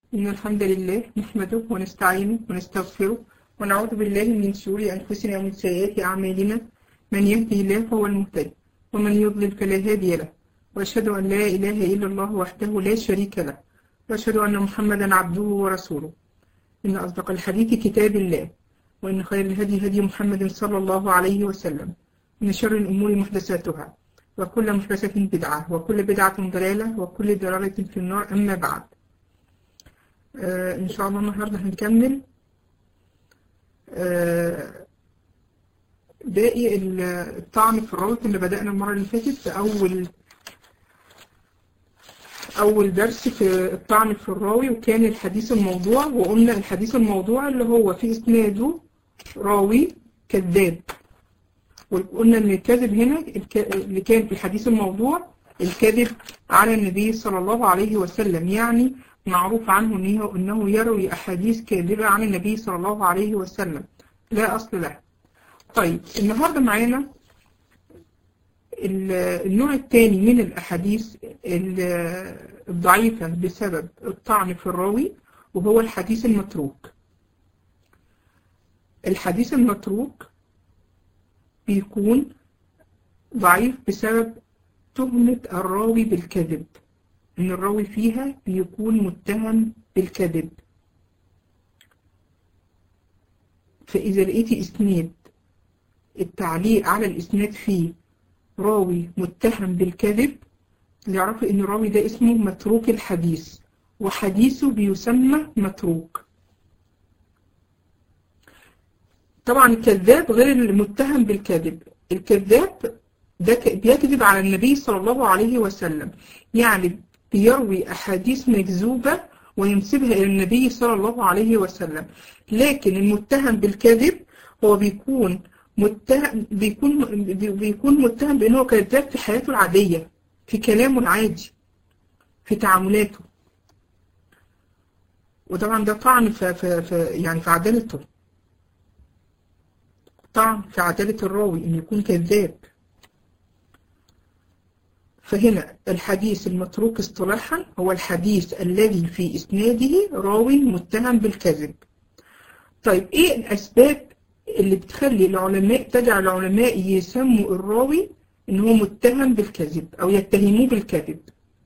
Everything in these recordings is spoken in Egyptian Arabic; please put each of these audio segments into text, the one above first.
إن الحمد لله نحمده ونستعينه ونستغفره ونعوذ بالله من شرور أنفسنا ومن سيئات أعمالنا من يهدي الله فهو المهتدي ومن يضلل فلا هادي له وأشهد أن لا إله إلا الله وحده لا شريك له وأشهد أن محمدا عبده ورسوله إن أصدق الحديث كتاب الله وإن خير الهدي هدي محمد صلى الله عليه وسلم من شر الأمور محدثاتها وكل محدثة بدعة وكل بدعة ضلالة وكل ضلالة في النار أما بعد آه إن شاء الله النهاردة هنكمل آه باقي الطعن في الروت اللي بدأنا المرة اللي فاتت في أول أول درس في الطعن في الراوي وكان الحديث الموضوع وقلنا الحديث الموضوع اللي هو في إسناده راوي كذاب وقلنا إن الكذب هنا اللي كان في الحديث الموضوع الكذب على النبي صلى الله عليه وسلم يعني معروف عنه إنه, إنه يروي أحاديث كاذبة عن النبي صلى الله عليه وسلم لا أصل له طيب النهاردة معانا النوع الثاني من الأحاديث الضعيفة بسبب الطعن في الراوي وهو الحديث المتروك الحديث المتروك بيكون ضعيف بسبب تهمة الراوي بالكذب إن الراوي فيها بيكون متهم بالكذب فإذا لقيتي إسناد التعليق على الإسناد فيه راوي متهم بالكذب يعرفوا إن الراوي ده اسمه متروك الحديث وحديثه بيسمى متروك طبعا الكذاب غير المتهم بالكذب الكذاب ده بيكذب على النبي صلى الله عليه وسلم يعني بيروي أحاديث مكذوبة وينسبها إلى النبي صلى الله عليه وسلم لكن المتهم بالكذب هو بيكون متهم بيكون بيكون متهم بأنه كذاب في حياته العادية في كلامه العادي في تعاملاته وطبعا ده طعن في, في, في يعني في عدالته طعن في عدالة الراوي إنه يكون كذاب فهنا الحديث المتروك اصطلاحا هو الحديث الذي في إسناده راوي متهم بالكذب طيب إيه الأسباب اللي بتخلي العلماء تجعل العلماء يسموا الراوي إن هو متهم بالكذب أو يتهموه بالكذب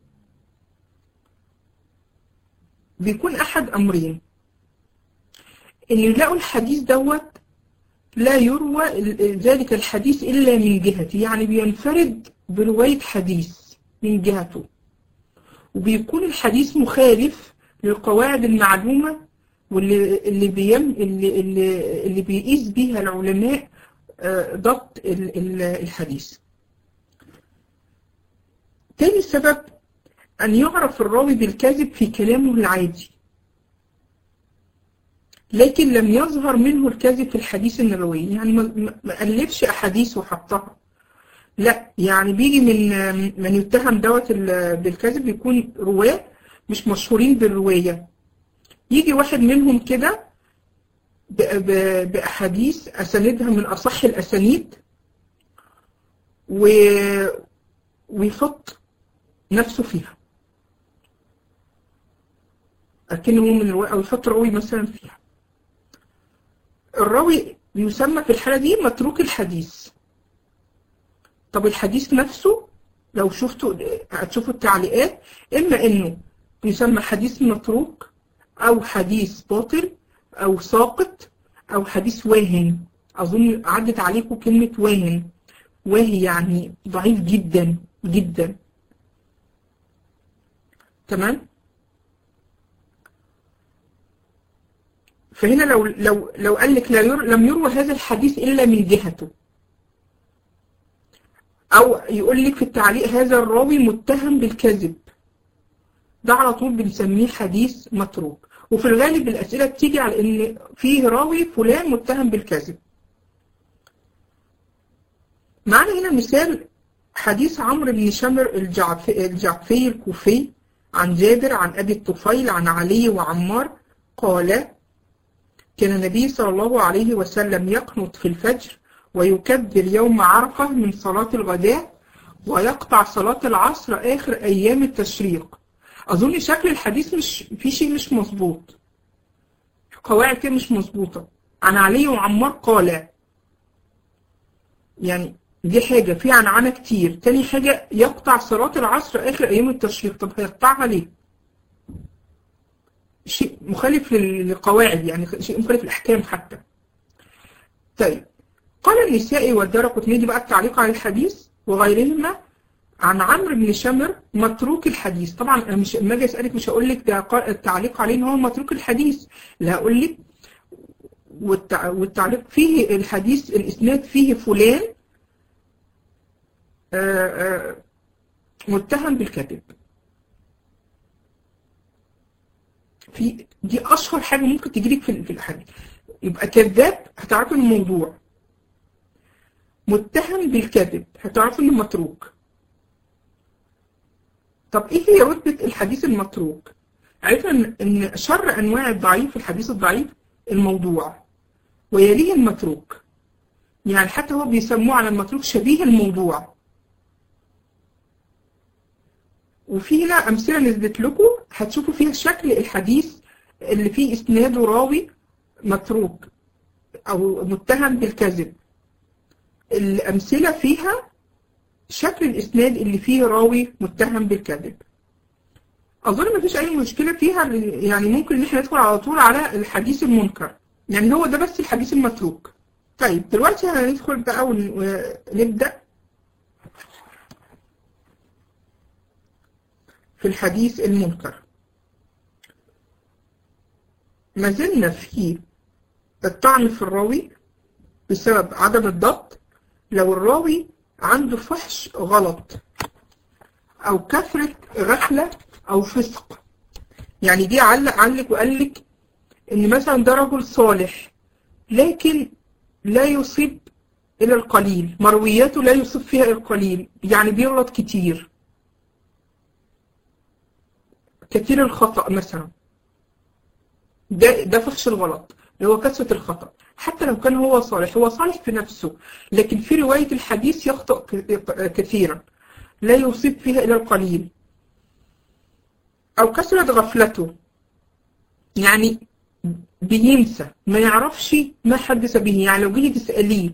بيكون أحد أمرين إن يلاقوا الحديث دوت لا يروى ذلك الحديث إلا من جهته يعني بينفرد برواية حديث من جهته وبيكون الحديث مخالف للقواعد المعلومة واللي اللي بيم اللي اللي, اللي بيقيس بيها العلماء ضبط الحديث. تاني سبب أن يعرف الراوي بالكذب في كلامه العادي لكن لم يظهر منه الكذب في الحديث النبوي يعني ما ألفش أحاديث وحطها لا يعني بيجي من من يتهم دوت بالكذب بيكون رواه مش مشهورين بالرواية يجي واحد منهم كده بأحاديث أساندها من أصح الأسانيد و... ويحط نفسه فيها أكنه من الرواية أو يحط راوي مثلا فيها الراوي يسمى في الحالة دي متروك الحديث طب الحديث نفسه لو شفتوا هتشوفوا التعليقات إما إنه يسمى حديث متروك أو حديث باطل أو ساقط أو حديث واهن أظن عدت عليكم كلمة واهن واهي يعني ضعيف جدا جدا تمام فهنا لو لو لو قال لك لا ير لم يروى هذا الحديث إلا من جهته أو يقول لك في التعليق هذا الراوي متهم بالكذب ده على طول بنسميه حديث متروك وفي الغالب الأسئلة بتيجي على إن فيه راوي فلان متهم بالكذب معنا هنا مثال حديث عمرو بن شمر الجعفي, الجعفي الكوفي عن جابر عن أبي الطفيل عن علي وعمار قال كان النبي صلى الله عليه وسلم يقنط في الفجر ويكبر يوم عرفة من صلاة الغداء ويقطع صلاة العصر آخر أيام التشريق اظن شكل الحديث مش في شيء مش مظبوط قواعد كده مش مظبوطه عن علي وعمار قال يعني دي حاجة في عنعنة كتير تاني حاجة يقطع صلاة العصر آخر أيام التشريق طب هيقطعها ليه؟ شيء مخالف للقواعد يعني شيء مخالف للأحكام حتى طيب قال النسائي والدار قطني دي بقى التعليق على الحديث وغيرهما عن عمرو بن شمر متروك الحديث طبعا أنا مش لما اجي اسالك مش هقول لك ده التعليق عليه ان هو متروك الحديث لا هقول لك والتع... والتعليق فيه الحديث الاسناد فيه فلان آآ آآ متهم بالكذب في دي اشهر حاجه ممكن تجيلك في في الحديث يبقى كذاب هتعرفي الموضوع متهم بالكذب هتعرفي انه متروك طب ايه هي رتبه الحديث المتروك عرفنا ان شر انواع الضعيف في الحديث الضعيف الموضوع ويليه المتروك يعني حتى هو بيسموه على المتروك شبيه الموضوع وفي هنا أمثلة نثبت لكم هتشوفوا فيها شكل الحديث اللي فيه إسناد راوي متروك أو متهم بالكذب الأمثلة فيها شكل الإسناد اللي فيه راوي متهم بالكذب أظن مفيش أي مشكلة فيها يعني ممكن إن احنا ندخل على طول على الحديث المنكر يعني هو ده بس الحديث المتروك طيب دلوقتي هندخل بقى ونبدأ في الحديث المنكر ما زلنا في الطعن في الراوي بسبب عدم الضبط لو الراوي عنده فحش غلط أو كثرة غفلة أو فسق يعني دي علق علق وقال لك إن مثلا ده رجل صالح لكن لا يصيب إلى القليل مروياته لا يصيب فيها القليل يعني بيغلط كتير كثير الخطأ مثلا ده ده فحش الغلط اللي هو كثرة الخطأ حتى لو كان هو صالح هو صالح في نفسه لكن في رواية الحديث يخطأ كثيرا لا يصيب فيها إلى القليل أو كثرة غفلته يعني بينسى ما يعرفش ما حدث به يعني لو جيتي تسأليه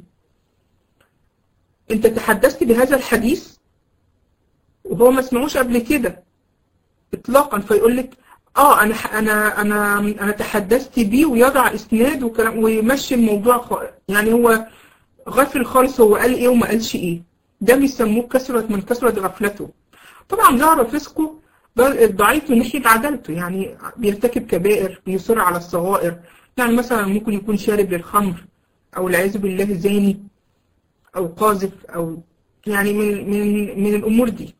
انت تحدثت بهذا الحديث وهو ما سمعوش قبل كده اطلاقا فيقول لك اه انا انا انا انا تحدثت بيه ويضع اسناد وكلام ويمشي الموضوع خ... يعني هو غافل خالص هو قال ايه وما قالش ايه ده بيسموه كثرة من كثرة غفلته طبعا ظهر فسقه الضعيف من ناحية عدالته يعني بيرتكب كبائر بيصر على الصغائر يعني مثلا ممكن يكون شارب للخمر او والعياذ بالله زاني او قاذف او يعني من من من الامور دي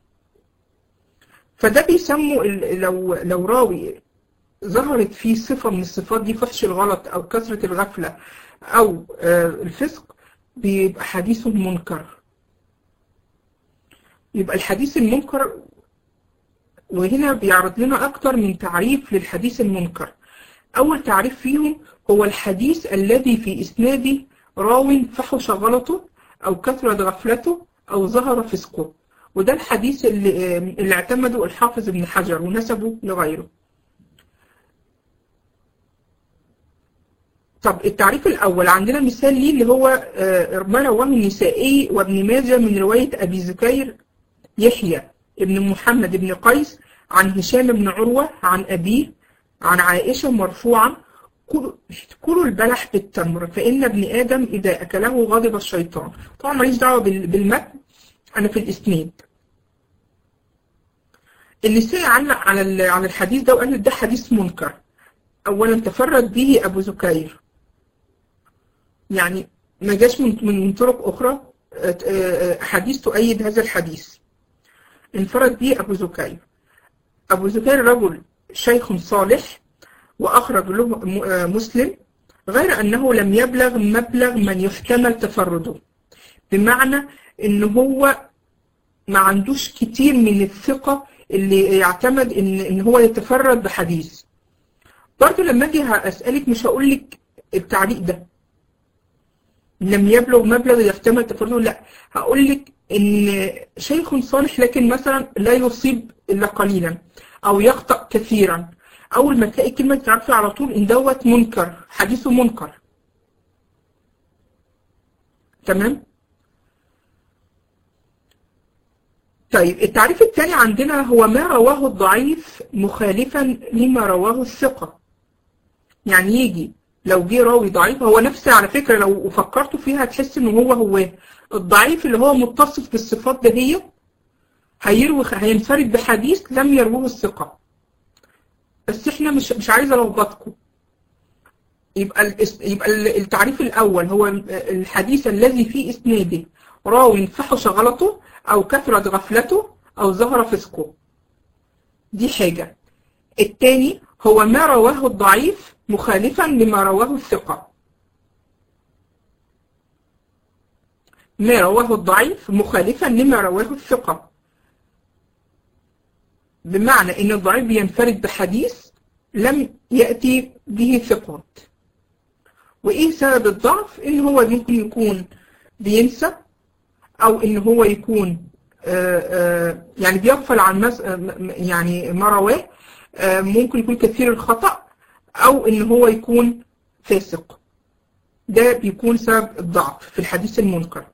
فده بيسموا لو لو راوي ظهرت فيه صفة من الصفات دي فحش الغلط أو كثرة الغفلة أو الفسق بيبقى حديثه منكر يبقى الحديث المنكر وهنا بيعرض لنا أكتر من تعريف للحديث المنكر أول تعريف فيهم هو الحديث الذي في إسناده راو فحش غلطه أو كثرت غفلته أو ظهر فسقه وده الحديث اللي, اللي اعتمده الحافظ ابن حجر ونسبه لغيره طب التعريف الأول عندنا مثال ليه اللي هو ما رواه النسائي وابن ماجه من رواية أبي زكير يحيى ابن محمد بن قيس عن هشام بن عروة عن أبيه عن عائشة مرفوعا كلوا البلح بالتمر فإن ابن آدم إذا أكله غضب الشيطان طبعا ماليش دعوة بالمتن أنا في الإسناد النسائي علق على على الحديث ده وقال ده حديث منكر أولا تفرد به أبو زكير يعني ما جاش من من طرق أخرى أحاديث تؤيد هذا الحديث انفرد به أبو زكير أبو زكير رجل شيخ صالح وأخرج له مسلم غير أنه لم يبلغ مبلغ من يحتمل تفرده بمعنى إن هو ما عندوش كتير من الثقة اللي يعتمد إن, إن هو يتفرد بحديث برضه لما أجي أسألك مش هقول لك التعليق ده لم يبلغ مبلغ يحتمل تفرده لا هقول لك إن شيخ صالح لكن مثلا لا يصيب إلا قليلا او يخطأ كثيرا اول ما تلاقي كلمه تعرفي على طول ان دوت منكر حديثه منكر تمام طيب التعريف الثاني عندنا هو ما رواه الضعيف مخالفا لما رواه الثقة يعني يجي لو جه راوي ضعيف هو نفس على فكرة لو فكرتوا فيها هتحس ان هو هو الضعيف اللي هو متصف بالصفات دهيت هيروي هينفرد بحديث لم يروه الثقة بس احنا مش مش عايزه الخبطكم يبقى الاس- يبقى ال- التعريف الاول هو الحديث الذي في اسناده راو فحش غلطه او كثرت غفلته او ظهر فسقه دي حاجه الثاني هو ما رواه الضعيف مخالفا لما رواه الثقه ما رواه الضعيف مخالفا لما رواه الثقه بمعنى ان الضعيف بينفرد بحديث لم يأتي به ثقات وايه سبب الضعف ان هو ممكن يكون بينسى او ان هو يكون آه، آه، يعني بيغفل عن مس... آه، م- يعني ما رواه آه، ممكن يكون كثير الخطأ او ان هو يكون فاسق ده بيكون سبب الضعف في الحديث المنكر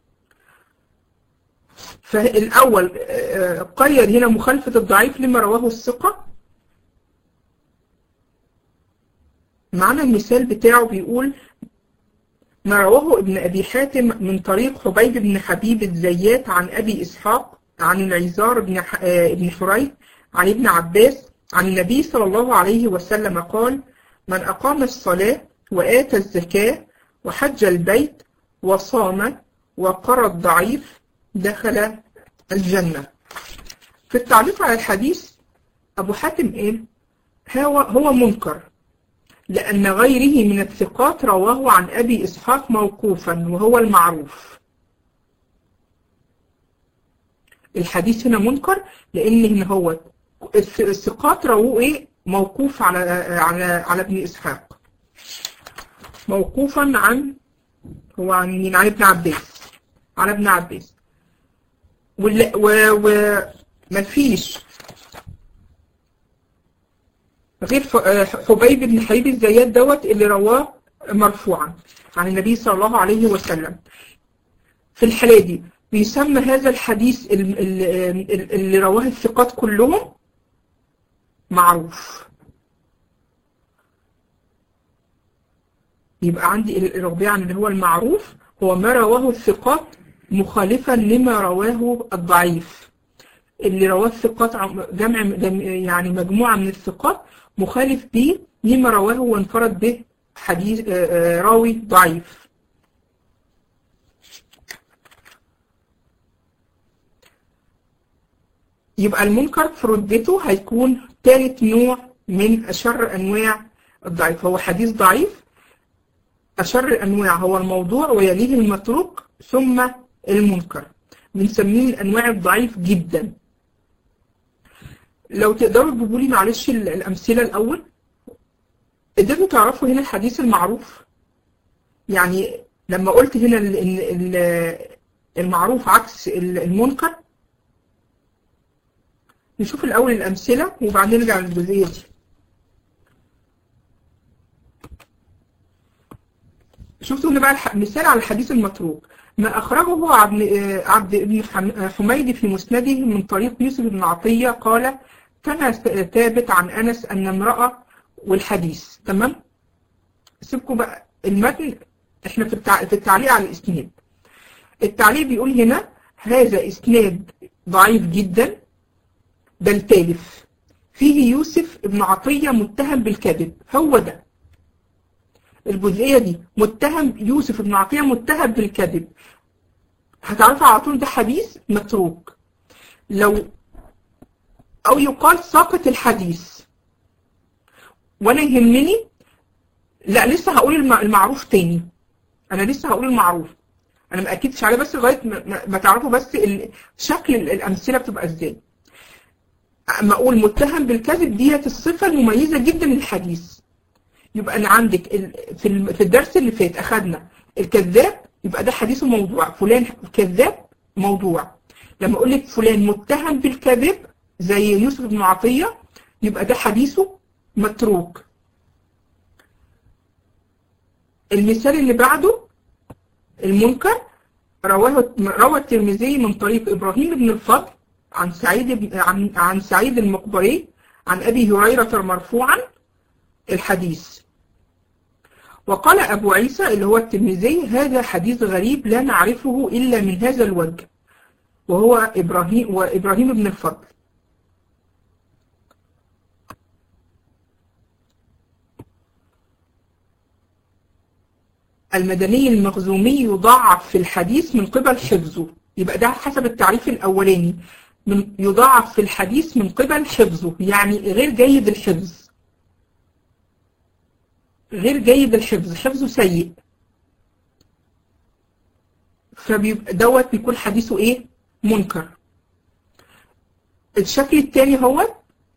فالأول آه، قيد هنا مخالفة الضعيف لما رواه الثقة معنى المثال بتاعه بيقول ما رواه ابن أبي حاتم من طريق حبيب بن حبيب الزيات عن أبي إسحاق عن العزار بن ح- آه، بن حريث عن ابن عباس عن النبي صلى الله عليه وسلم قال من أقام الصلاة وآتى الزكاة وحج البيت وصام وقرى الضعيف دخل الجنة في التعليق على الحديث أبو حاتم قال هو, هو منكر لأن غيره من الثقات رواه عن أبي إسحاق موقوفا وهو المعروف الحديث هنا منكر لأن هنا هو الث- الثقات رواه إيه موقوف على على على ابن إسحاق موقوفا عن هو عن مين عن ابن عباس عن ابن عباس ولا- و و مفيش غير ف- آه، حبيب بن حبيب الزيات دوت اللي رواه مرفوعا عن النبي صلى الله عليه وسلم في الحالة دي بيسمى هذا الحديث ال- ال- ال- اللي رواه الثقات كلهم معروف يبقى عندي ال- الربيع عن اللي هو المعروف هو ما رواه الثقات مخالفا لما رواه الضعيف اللي رواه الثقات عم- جمع جم- يعني مجموعة من الثقات مخالف به لما رواه وانفرد به حديث آه، آه، راوي ضعيف يبقى المنكر في ردته هيكون ثالث نوع من أشر أنواع الضعيف هو حديث ضعيف أشر الأنواع هو الموضوع ويليه المتروك ثم المنكر بنسميه من أنواع الضعيف جدا لو تقدروا تجيبوا لي معلش ال- الأمثلة الأول قدرتوا تعرفوا هنا الحديث المعروف يعني لما قلت هنا ال- ال- ال- المعروف عكس ال- المنكر نشوف الأول الأمثلة وبعدين نرجع للجزئية دي شفتوا هنا بقى الح- مثال على الحديث المتروك ما أخرجه عبد آه، عبد بن حم- آه، حميد في مسنده من طريق يوسف بن عطية قال كان ثابت عن أنس أن امرأة والحديث تمام سيبكم بقى المتن احنا في التع... في التعليق على الإسناد التعليق بيقول هنا هذا إسناد ضعيف جدا بل تالف فيه يوسف ابن عطية متهم بالكذب هو ده الجزئية دي متهم يوسف ابن عطية متهم بالكذب هتعرفوا على طول ده حديث متروك لو أو يقال ساقط الحديث وأنا يهمني لا لسه هقول الم- المعروف تاني أنا لسه هقول المعروف أنا ما أكدتش عليه بس لغاية ما- ما ما تعرفوا بس ال- شكل ال- الأمثلة بتبقى إزاي أما أقول متهم بالكذب ديت الصفة المميزة جدا للحديث يبقى أنا عندك ال- في الم- في الدرس اللي فات أخدنا الكذاب يبقى ده حديثه موضوع فلان كذاب موضوع لما أقول لك فلان متهم بالكذب زي يوسف بن عطية يبقى ده حديثه متروك المثال اللي بعده المنكر رواه روى الترمذي من طريق ابراهيم بن الفضل عن سعيد بن عن عن سعيد المقبري عن ابي هريره مرفوعا الحديث وقال ابو عيسى اللي هو الترمذي هذا حديث غريب لا نعرفه الا من هذا الوجه وهو ابراهيم وابراهيم بن الفضل المدني المخزومي يضاعف في الحديث من قبل حفظه يبقى ده حسب التعريف الأولاني من يضاعف في الحديث من قبل حفظه يعني غير جيد الحفظ غير جيد الحفظ حفظه سيء فبيبقى دوت بيكون حديثه ايه منكر الشكل الثاني هو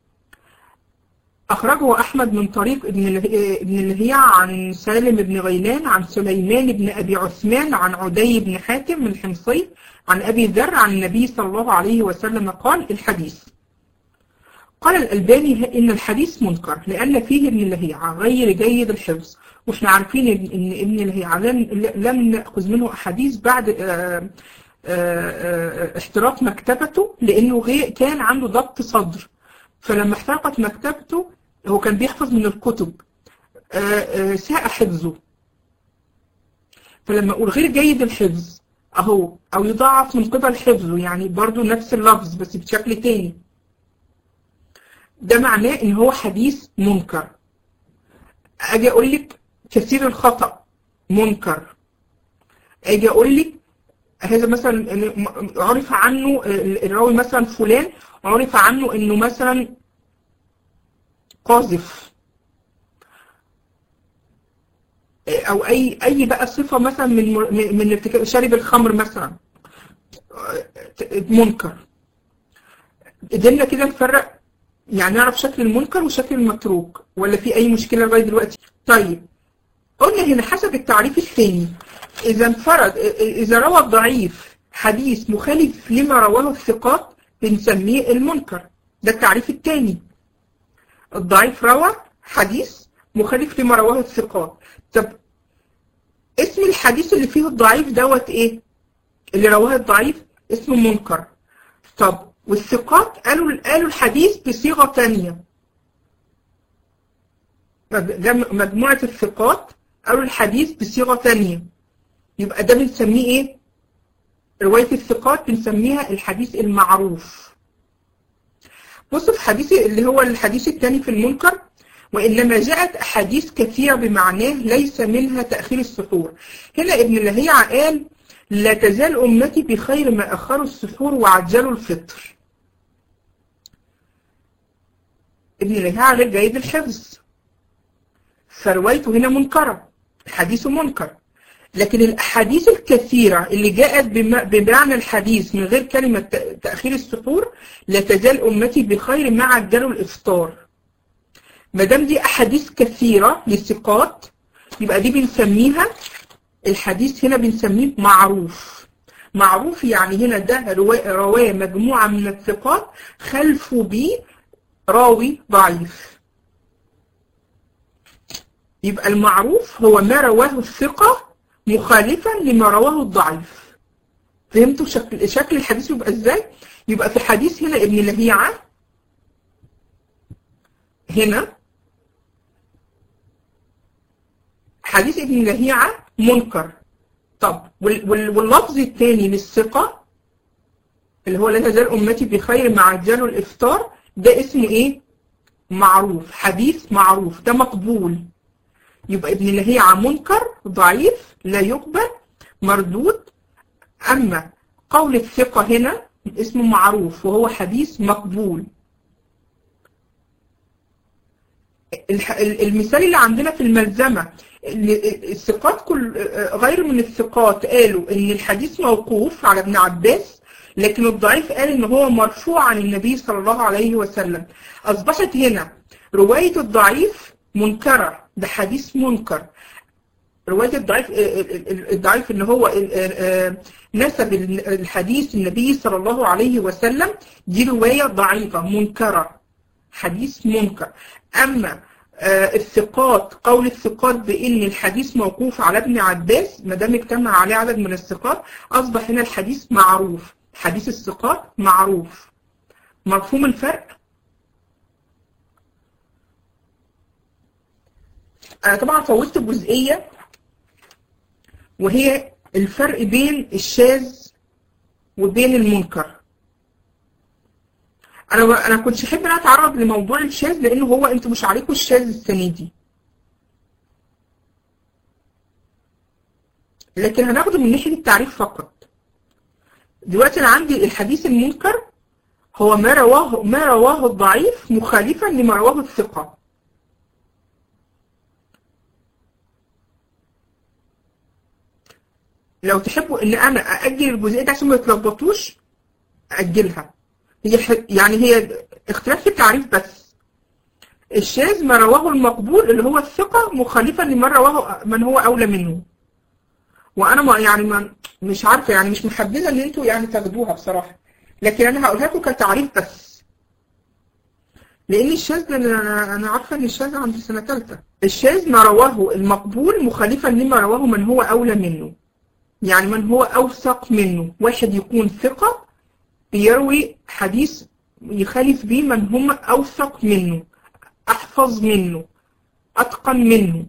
أخرجه أحمد من طريق ابن ابن الهيع عن سالم بن غيلان عن سليمان بن أبي عثمان عن عدي بن حاتم الحمصي عن أبي ذر عن النبي صلى الله عليه وسلم قال الحديث قال الألباني إن الحديث منكر لأن فيه ابن الهيع غير جيد الحفظ واحنا عارفين إن ابن الهيع لم نأخذ منه أحاديث بعد آآ آآ احتراق مكتبته لأنه كان عنده ضبط صدر فلما احترقت مكتبته هو كان بيحفظ من الكتب ساء حفظه فلما اقول غير جيد الحفظ اهو او يضاعف من قبل حفظه يعني برضو نفس اللفظ بس بشكل تاني ده معناه ان هو حديث منكر اجي اقول لك كثير الخطأ منكر اجي اقول لك هذا مثلا عرف عنه الراوي مثلا فلان عرف عنه انه مثلا قاذف او اي اي بقى صفه مثلا من من ارتكاب شارب الخمر مثلا منكر قدرنا كده نفرق يعني نعرف شكل المنكر وشكل المتروك ولا في اي مشكله لغايه دلوقتي طيب قلنا هنا حسب التعريف الثاني اذا انفرد اذا روى الضعيف حديث مخالف لما رواه الثقات بنسميه المنكر ده التعريف الثاني الضعيف روى حديث مخالف لما رواه الثقات طب اسم الحديث اللي فيه الضعيف دوت ايه اللي رواه الضعيف اسمه منكر طب والثقات قالوا قالوا الحديث بصيغه ثانيه مجموعه الثقات قالوا الحديث بصيغه ثانيه يبقى ده بنسميه ايه رواية الثقات بنسميها الحديث المعروف بصوا في حديث اللي هو الحديث الثاني في المنكر وإنما جاءت أحاديث كثيرة بمعناه ليس منها تأخير السحور هنا ابن لهيعة قال لا تزال أمتي بخير ما أخروا السحور وعجلوا الفطر ابن لهيعة غير جيد الحفظ فروايته هنا منكرة حديثه منكر لكن الأحاديث الكثيرة اللي جاءت بمعنى الحديث من غير كلمة تأخير السحور لا تزال أمتي بخير مع عجلوا الإفطار ما دام دي أحاديث كثيرة للثقات يبقى دي بنسميها الحديث هنا بنسميه معروف معروف يعني هنا ده رواه مجموعة من الثقات خلفوا بيه راوي ضعيف يبقى المعروف هو ما رواه الثقة مخالفا لما رواه الضعيف فهمتوا شكل شكل الحديث يبقى ازاي يبقى في حديث هنا ابن لهيعة هنا حديث ابن لهيعة منكر طب واللفظ الثاني للثقة اللي هو لا تزال أمتي بخير مع عجال الإفطار ده اسمه إيه؟ معروف حديث معروف ده مقبول يبقى ابن لهيعة منكر ضعيف لا يقبل مردود أما قول الثقة هنا اسمه معروف وهو حديث مقبول المثال اللي عندنا في الملزمة الثقات كل غير من الثقات قالوا ان الحديث موقوف على ابن عباس لكن الضعيف قال ان هو مرفوع عن النبي صلى الله عليه وسلم اصبحت هنا رواية الضعيف منكرة ده حديث منكر رواية الضعيف الضعيف ان هو نسب الحديث النبي صلى الله عليه وسلم دي رواية ضعيفة منكرة حديث منكر اما الثقات قول الثقات بان الحديث موقوف على ابن عباس ما دام اجتمع عليه عدد من الثقات اصبح هنا الحديث معروف حديث الثقات معروف مفهوم الفرق انا طبعا فوتت جزئيه وهي الفرق بين الشاذ وبين المنكر انا انا كنتش احب ان انا اتعرض لموضوع الشاذ لانه هو انتوا مش عليكم الشاذ السنه دي لكن هناخده من ناحيه التعريف فقط دلوقتي انا عندي الحديث المنكر هو ما رواه ما رواه الضعيف مخالفا لما رواه الثقه لو تحبوا ان انا ااجل الجزئيه دي عشان ما يتلخبطوش ااجلها هي يعني هي اختلاف في التعريف بس الشاذ ما رواه المقبول اللي هو الثقة مخالفا لمن رواه من هو أولى منه وأنا ما يعني ما مش عارفة يعني مش محددة إن أنتوا يعني تاخدوها بصراحة لكن أنا هقولها لكم كتعريف بس لأن الشاذ أنا أنا عارفة إن الشاذ عند سنة ثالثة الشاذ ما رواه المقبول مخالفا لما رواه من هو أولى منه يعني من هو أوثق منه واحد يكون ثقة بيروي حديث يخالف به من هم أوثق منه أحفظ منه أتقن منه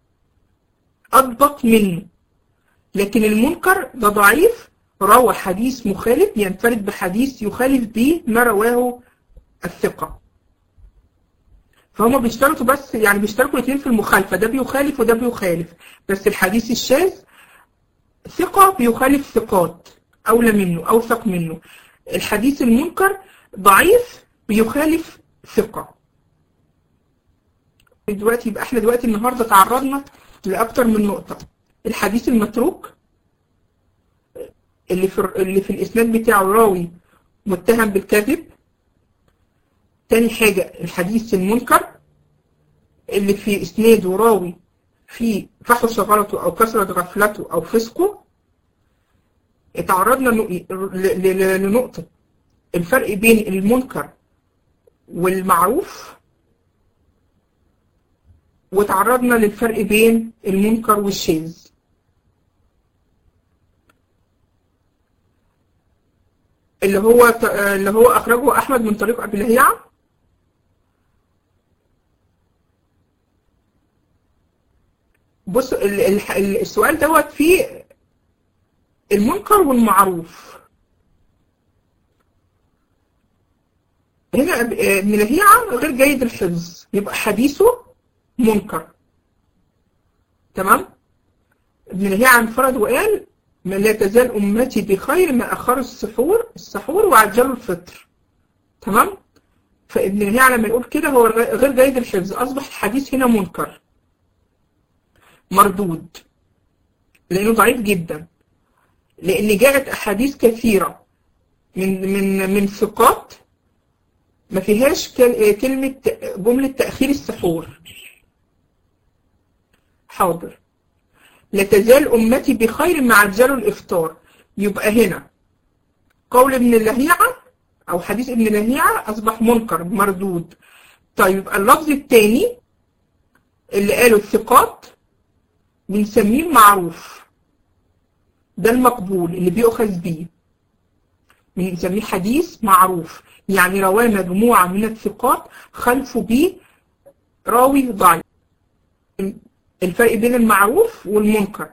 أضبط منه لكن المنكر ده ضعيف روى حديث مخالف ينفرد بحديث يخالف به ما رواه الثقة فهم بيشترطوا بس يعني بيشتركوا الاثنين في المخالفة ده بيخالف وده بيخالف بس الحديث الشاذ ثقة بيخالف ثقات أولى منه أوثق منه الحديث المنكر ضعيف بيخالف ثقة دلوقتي يبقى احنا دلوقتي النهارده تعرضنا لأكتر من نقطة الحديث المتروك اللي في اللي في الإسناد بتاعه راوي متهم بالكذب تاني حاجة الحديث المنكر اللي في إسناده راوي في فحش غلطه أو كثرة غفلته أو فسقه اتعرضنا لنقطة الفرق بين المنكر والمعروف وتعرضنا للفرق بين المنكر والشاذ اللي هو اللي هو اخرجه احمد من طريق ابي لهيعه بص السؤال دوت فيه المنكر والمعروف هنا ابن لهيعة غير جيد الحفظ يبقى حديثه منكر تمام ابن لهيعة انفرد وقال ما لا تزال أمتي بخير ما أخروا السحور السحور وعجلوا الفطر تمام فابن لهيعة لما يقول كده هو غير جيد الحفظ أصبح الحديث هنا منكر مردود لأنه ضعيف جدا لأن جاءت أحاديث كثيرة من من من ثقات ما فيهاش كلمة جملة تأخير السحور حاضر لا تزال أمتي بخير مع عجلوا الإفطار يبقى هنا قول ابن اللهيعة أو حديث ابن اللهيعة أصبح منكر مردود طيب يبقى اللفظ الثاني اللي قاله الثقات بنسميه المعروف ده المقبول اللي بيؤخذ بيه بنسميه حديث معروف يعني رواه مجموعة من الثقات خلفوا بيه راوي ضعيف الفرق بين المعروف والمنكر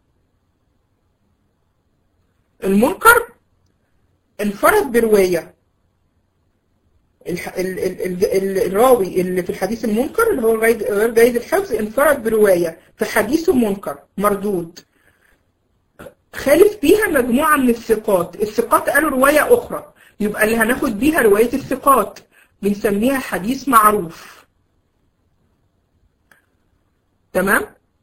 المنكر انفرد برواية الراوي اللي في الحديث المنكر اللي هو غير جيد الحفظ انفرد برواية في حديثه منكر مردود خالف بيها مجموعة من الثقات الثقات قالوا رواية أخرى يبقى اللي هناخد بيها رواية الثقات بنسميها حديث معروف تمام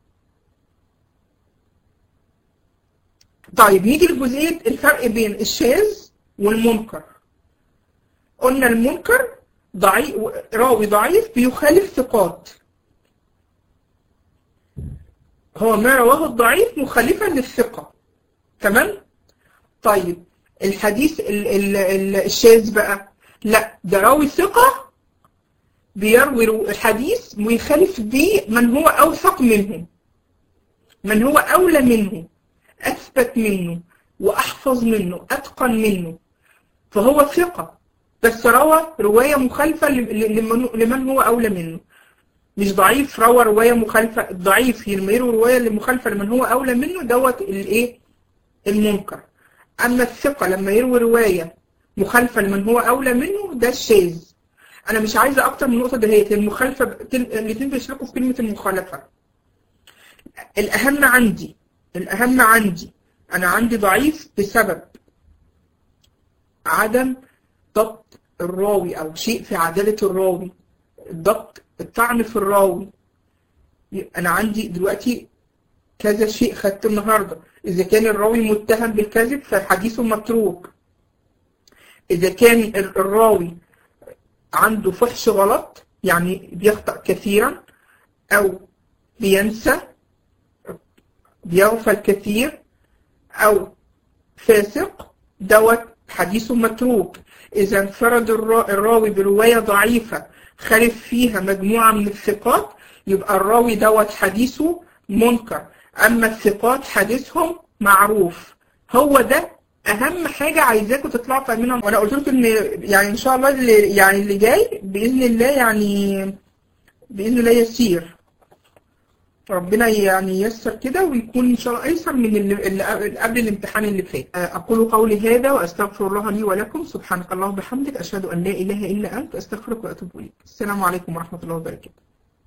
طيب نيجي لجزئية الفرق بين الشاذ والمنكر قلنا المنكر ضعيف راوي ضعيف بيخالف ثقات هو ما رواه الضعيف مخالفا للثقة تمام طيب الحديث ال ال ال الشاذ بقى لا ده راوي ثقة بيروي الحديث ويخالف به من هو أوثق منه من هو أولى منه أثبت منه وأحفظ منه أتقن منه فهو ثقة بس روى رواية مخالفة لمن, لمن هو أولى منه مش ضعيف روى رواية مخالفة الضعيف لما يروي رواية مخالفة لمن هو أولى منه دوت الإيه المنكر أما الثقة لما يروي رواية مخالفة لمن هو أولى منه ده الشاذ أنا مش عايزة أكتر من النقطة دهيت المخالفة الاثنين بيشاركوا في كلمة المخالفة الأهم عندي الأهم عندي أنا عندي ضعيف بسبب عدم ضبط الراوي أو شيء في عدالة الراوي الضبط الطعن في الراوي أنا عندي دلوقتي كذا شيء خدته النهاردة إذا كان الراوي متهم بالكذب فحديثه متروك إذا كان الراوي عنده فحش غلط يعني بيخطأ كثيرا أو بينسى بيغفل كثير أو فاسق دوت حديثه متروك إذا انفرد الراوي برواية ضعيفة خالف فيها مجموعة من الثقات يبقى الراوي دوت حديثه منكر أما الثقات حديثهم معروف هو ده أهم حاجة عايزاكم تطلعوا فاهمينها وأنا قلت لكم إن يعني إن شاء الله اللي يعني اللي جاي بإذن الله يعني بإذن الله يسير ربنا يعني ييسر كده ويكون إن شاء الله أيسر من اللي, اللي قبل الامتحان اللي فات أقول قولي هذا وأستغفر الله لي ولكم سبحانك اللهم وبحمدك أشهد أن لا إله إلا أنت أستغفرك وأتوب إليك السلام عليكم ورحمة الله وبركاته